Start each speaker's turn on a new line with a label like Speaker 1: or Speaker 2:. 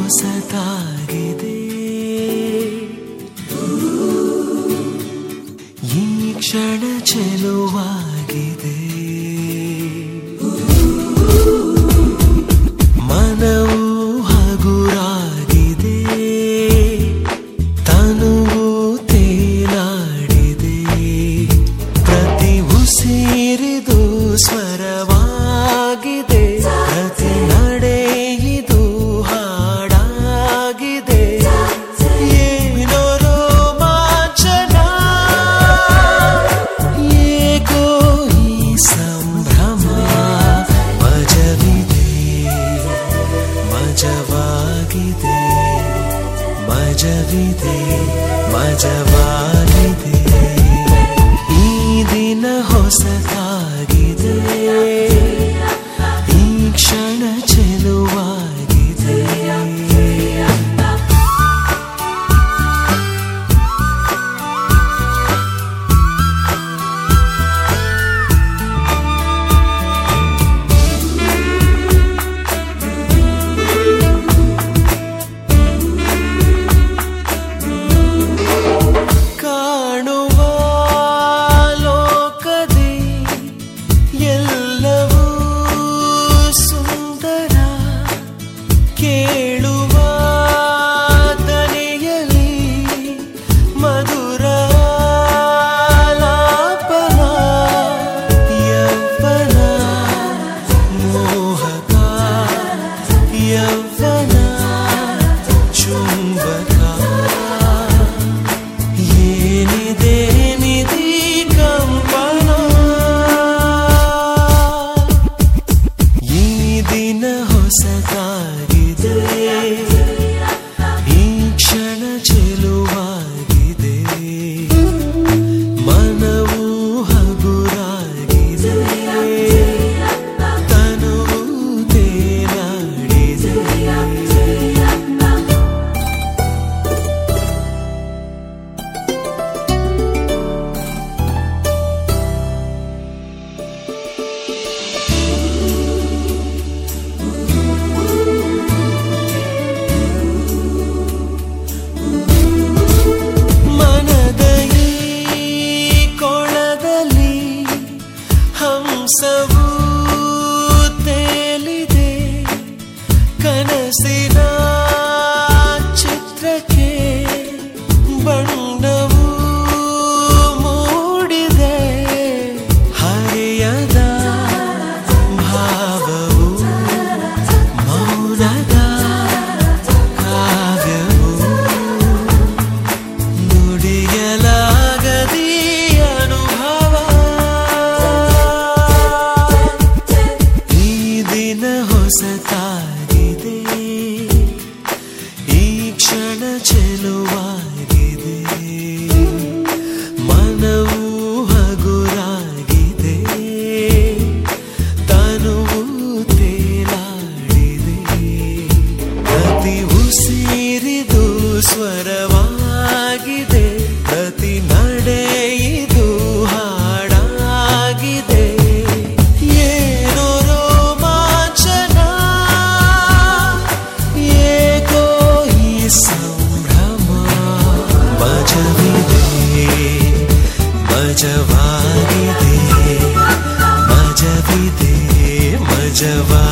Speaker 1: ಹೊಸತಾಗಿದೆ ಈ ಕ್ಷಣ ಚೆಲುವಾಗಿದೆ ಮನವು ಹಗುರಾಗಿದೆ ತನುವು ತೇಲಾಡಿದೆ ಪ್ರತಿ ಉಸಿರಿದು ಸ್ವರವಾಗಿದೆ ಪ್ರತಿ ನಡೆಯಿದು ಹಾಡಾಗಿದೆ ಏನೋ ರೋಮಾಂಚನ ಏಕೋ ಈ ಸಂಭ್ರಮ ಮಜವಿದೆ ಮಜವಾಗಿದೆ ಮಜವಿದೆ ಮಜವಾಗಿದೆ ಈ ದಿನ ಹೊಸತಾಗಿದೆ ಈ ಕ್ಷಣ ಚೆಲುವಾಗಿದೆ ಕಾಣುವ ಲೋಕದಿ ಎಲ್ಲವೂ ಸುಂದರ ಕೇಳುವ ದನಿಯಲಿ ಮಧುರ ಲಾಪನ ಯೌವನ ಮೋಹಕ ಯೌವನ ಚುಂಬಕ ಏನಿದೆ ನಿಧಿ ಕಂಪನ ಈ ದಿನ ಹೊಸತಾಗಿದೆ ಈ ಕ್ಷಣ ಚೆಲುವಾಗಿದೆ ಮನವು ಹಗುರಾಗಿದೆ ತನುವು ತೇಲಾಡಿದೆ ಮನದ ಈ ಕೊಳದಲ್ಲಿ ಹಂಸವು ತೇಲಿದೆ ಕನಸಿನ ಚಿತ್ರಕ್ಕೆ ಬಣ್ಣವು ಮೂಡಿದೆ ಹರೆಯದ ಭಾವವು ಮೌನದ ಕಾವ್ಯವು ನುಡಿಯಲಾಗದಿ ಅನುಭವ ಈ ದಿನ ಹೊಸತಾಗಿದೆ ಈ ಕ್ಷಣ ಚೆಲುವಾಗಿದೆ ಮನವು ಹಗುರಾಗಿದೆ ತನುವು ತೇಲಾಡಿದೆ ಪ್ರತಿ ಉಸಿರಿದು ಸ್ವರವಾಗಿದೆ ಪ್ರತಿ ನಡೆಯಿದು ಹಾಡಾಗಿದೆ ಏನೋ ರೋಮಾಂಚನ ಏಕೋ ಈ ಸಂಭ್ರಮ ಮಜವಿದೆ ಮಜವಾಗಿದೆ ಮಜವಿದೆ ಮಜವಾ